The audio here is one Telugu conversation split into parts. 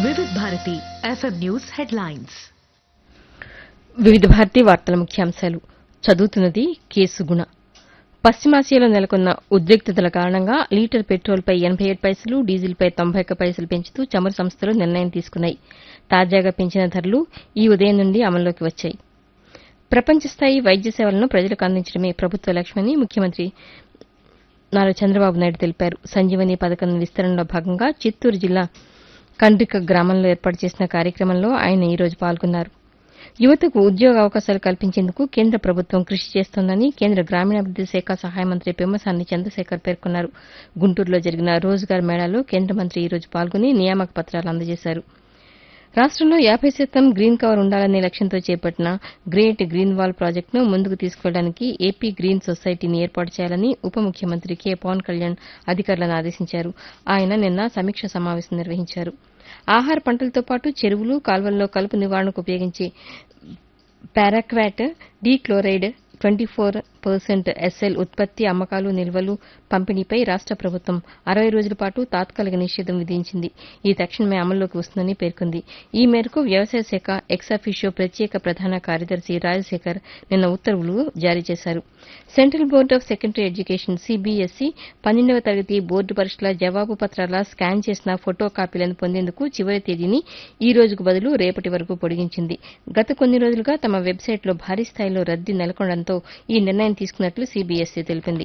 Vividh Bharati FM news headlines Vividh Bharati వార్తల ముఖ్యాంశాలు చదువుతున్నది కేసు గుణ పశ్చిమాసియాలో నెలకొన్న ఉద్రిక్తతల కారణంగా లీటర్ పెట్రోల్పై ఎనబై ఏడు పైసలు డీజిల్పై తొంభై ఒక్క పైసలు పెంచుతూ చమురు సంస్థలు నిర్ణయం తీసుకున్నాయి తాజాగా పెంచిన ధరలు ఈ ఉదయం నుండి అమల్లోకి వచ్చాయి ప్రపంచ స్థాయి వైద్య సేవలను ప్రజలకు అందించడమే ప్రభుత్వ లక్ష్యమని ముఖ్యమంత్రి నారా చంద్రబాబు నాయుడు తెలిపారు సంజీవని పథకం విస్తరణలో భాగంగా చిత్తూరు జిల్లా కండ్రిక గ్రామంలో ఏర్పాటు చేసిన కార్యక్రమంలో ఆయన ఈ రోజు పాల్గొన్నారు యువతకు ఉద్యోగ అవకాశాలు కల్పించేందుకు కేంద్ర ప్రభుత్వం కృషి చేస్తోందని కేంద్ర గ్రామీణాభివృద్ది శాఖ సహాయ మంత్రి పెమ్మసాని చంద్రశేఖర్ పేర్కొన్నారు గుంటూరులో జరిగిన రోజ్గార్ మేళాలో కేంద్ర మంత్రి ఈ రోజు పాల్గొని నియామక పత్రాలు అందజేశారు రాష్టంలో యాభై శాతం గ్రీన్ కవర్ ఉండాలనే లక్ష్యంతో చేపట్టిన గ్రేట్ గ్రీన్ వాల్ ప్రాజెక్టును ముందుకు తీసుకెళ్లడానికి ఏపీ గ్రీన్ సొసైటీని ఏర్పాటు చేయాలని ఉప ముఖ్యమంత్రి కె పవన్ కళ్యాణ్ అధికారులను ఆదేశించారు ఆయన నిన్న సమీక్ష సమావేశం నిర్వహించారు ఆహార పంటలతో పాటు చెరువులు కాల్వల్లో కలుపు నివారణకు ఉపయోగించే paraquat dichloride twenty four percent SL ఉత్పత్తి అమ్మకాలు నిల్వలు పంపిణీపై రాష్ట ప్రభుత్వం అరవై రోజుల పాటు తాత్కాలిక నిషేధం విధించింది ఈ తక్షణమే అమల్లోకి వస్తుందని పేర్కొంది ఈ మేరకు వ్యవసాయ శాఖ ఎక్సాఫిషియో ప్రత్యేక ప్రధాన కార్యదర్శి రాజశేఖర్ నిన్న ఉత్తర్వులు జారీ చేశారు central board of secondary education CBSE పన్నెండవ తరగతి బోర్డు పరీక్షల జవాబు పత్రాల స్కాన్ చేసిన ఫోటో కాపీలను పొందేందుకు చివరి తేదీని ఈ రోజుకు బదులు రేపటి వరకు పొడిగించింది గత కొన్ని రోజులుగా తమ వెబ్సైట్లో భారీ స్థాయిలో రద్దీ నెలకొనడంతో ఈ నిర్ణయం తీసుకున్నట్లు సీబీఎస్ఈ తెలిపింది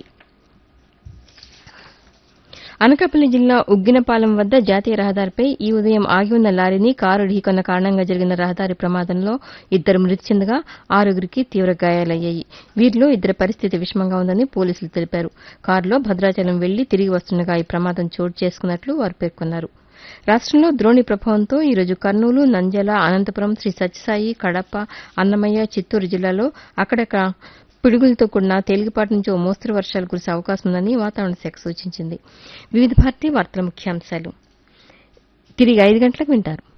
అనకాపల్లి జిల్లా ఉగ్గినపాలెం వద్ద జాతీయ రహదారిపై ఈ ఉదయం ఆగి ఉన్న లారీని కారు ఢీకొన్న కారణంగా జరిగిన రహదారి ప్రమాదంలో ఇద్దరు మృతి చెందగా ఆరుగురికి తీవ్ర గాయాలయ్యాయి వీరిలో ఇద్దరి పరిస్థితి విషమంగా ఉందని పోలీసులు తెలిపారు కారులో భద్రాచలం వెళ్లి తిరిగి వస్తుండగా ఈ ప్రమాదం చోటు చేసుకున్నట్లు వారు పేర్కొన్నారు రాష్టంలో ద్రోణి ప్రభావంతో ఈ రోజు కర్నూలు నంద్యాల అనంతపురం శ్రీ సత్యసాయి కడప అన్నమయ్య చిత్తూరు జిల్లాలో అక్కడక్కడ పిడుగులతో కూడిన తేలికపాటి నుంచి ఓ మోస్తరు వర్షాలు కురిసే అవకాశం ఉందని వాతావరణ శాఖ సూచించింది వివిధ భారతి వార్తల ముఖ్యాంశాలు తిరిగి ఐదు గంటలకు వింటారు